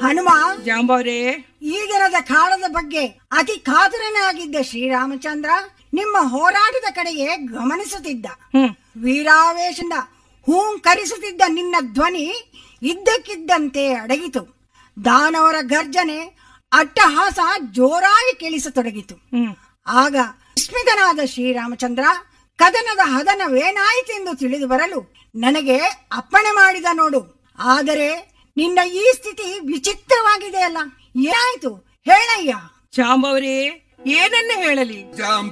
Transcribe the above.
ಹನುಮ ಜಾಂಬವ್ರೆ ಈ ದಿನದ ಕಾಲದ ಬಗ್ಗೆ ಅತಿ ಕಾತುರನಾಗಿದ್ದ ಶ್ರೀರಾಮಚಂದ್ರ ನಿಮ್ಮ ಹೋರಾಟದ ಕಡೆಗೆ ಗಮನಿಸುತ್ತಿದ್ದ ಹ್ಮ್ ವೀರಾವೇಶದಿಂದ ಹೂಂಕರಿಸುತ್ತಿದ್ದ ನಿನ್ನ ಧ್ವನಿ ಇದ್ದಕ್ಕಿದ್ದಂತೆ ಅಡಗಿತು ದಾನವರ ಗರ್ಜನೆ ಅಟ್ಟಹಾಸ ಜೋರಾಗಿ ಕೇಳಿಸತೊಡಗಿತು ಹ್ಮ್ ಆಗ ವಿಸ್ಮಿತನಾದ ಶ್ರೀರಾಮಚಂದ್ರ ಕದನದ ಹದನವೇನಾಯಿತೆಂದು ತಿಳಿದು ಬರಲು ನನಗೆ ಅಪ್ಪಣೆ ಮಾಡಿದ ನೋಡು ಆದರೆ ನಿನ್ನ ಈ ಸ್ಥಿತಿ ವಿಚಿತ್ರವಾಗಿದೆಯಲ್ಲ ಏನಾಯ್ತು ಹೇಳಯ್ಯ ಜಾಂಬವ್ರೆ ಏನನ್ನ ಹೇಳಲಿ ಜಾಂಬ